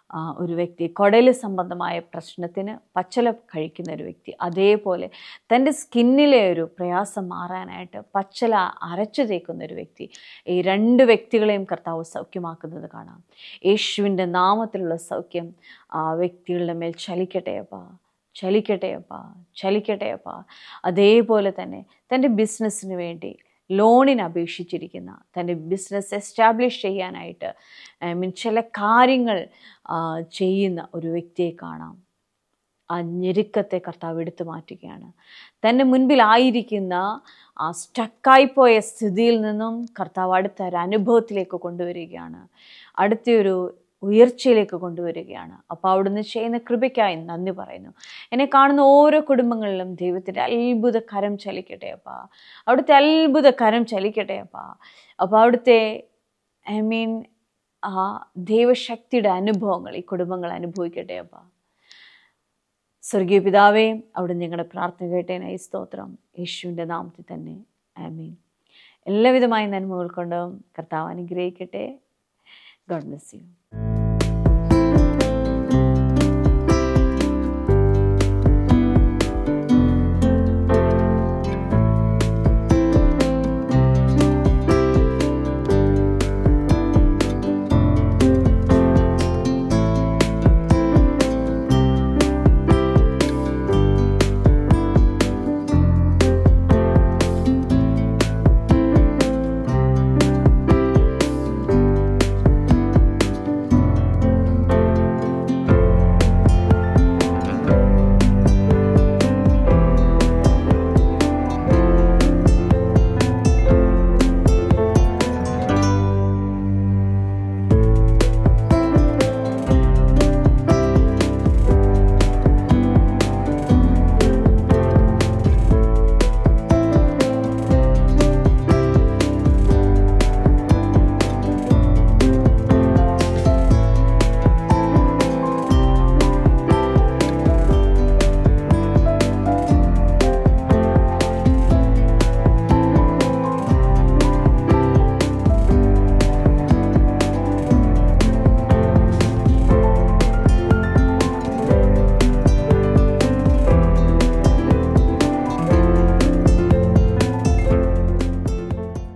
ആ, ഒരു വ്യക്തി കുടല് സംബന്ധമായ പ്രശ്നത്തിന് പച്ചല കഴിക്കുന്ന ഒരു വ്യക്തി അതേപോലെ തൻ്റെ സ്കിന്നിലെ ഒരു പ്രയാസം മാറാനായിട്ട് പച്ചല അരച്ചു തേക്കുന്ന ഒരു വ്യക്തി ഈ രണ്ട് വ്യക്തികളെയും കർത്താവ് സൗഖ്യമാക്കുന്നത് കാണാം യേശുവിൻ്റെ നാമത്തിലുള്ള സൗഖ്യം ആ വ്യക്തികളുടെ മേൽ ചലിക്കട്ടെ അപ്പാ ചലിക്കട്ടെ അപ്പാ ചലിക്കട്ടെ അപ്പാ അതേപോലെ തന്നെ തൻ്റെ ബിസിനസ്സിന് വേണ്ടി ലോണിന് അപേക്ഷിച്ചിരിക്കുന്ന തൻ്റെ ബിസിനസ് എസ്റ്റാബ്ലിഷ് ചെയ്യാനായിട്ട് ഐ മീൻ ചില കാര്യങ്ങൾ ആ, ചെയ്യുന്ന ഒരു വ്യക്തിയെ കാണാം ആ ഞെരുക്കത്തെ കർത്താവ് എടുത്തു മാറ്റുകയാണ് തൻ്റെ മുൻപിലായിരിക്കുന്ന ആ സ്റ്റക്കായിപ്പോയ സ്ഥിതിയിൽ നിന്നും കർത്താവ് അടുത്ത ഒരു അനുഭവത്തിലേക്ക് കൊണ്ടുവരികയാണ് അടുത്തൊരു ഉയർച്ചയിലേക്ക് കൊണ്ടുവരികയാണ് അപ്പോൾ അവിടുന്ന് ചെയ്യുന്ന കൃപയ്ക്കായി നന്ദി പറയുന്നു എന്നെ കാണുന്ന ഓരോ കുടുംബങ്ങളിലും ദൈവത്തിൻ്റെ അത്ഭുത കരം ചലിക്കട്ടെ അപ്പാ അവിടുത്തെ അത്ഭുത കരം ചലിക്കട്ടെ അപ്പാ അപ്പോൾ അവിടുത്തെ ഐ മീൻ ആ ദൈവശക്തിയുടെ അനുഭവങ്ങൾ ഈ കുടുംബങ്ങൾ അനുഭവിക്കട്ടെ അപ്പാ സ്വർഗീയ പിതാവേ അവിടെ ഞങ്ങളുടെ പ്രാർത്ഥന കേട്ടേനായി സ്തോത്രം യേശുവിൻ്റെ നാമത്തിൽ തന്നെ ആമീൻ എല്ലാവിധമായ നന്മകൾ കൊണ്ടും കർത്താവ് അനുഗ്രഹിക്കട്ടെ ഗോഡ് ബ്ലെസ് യു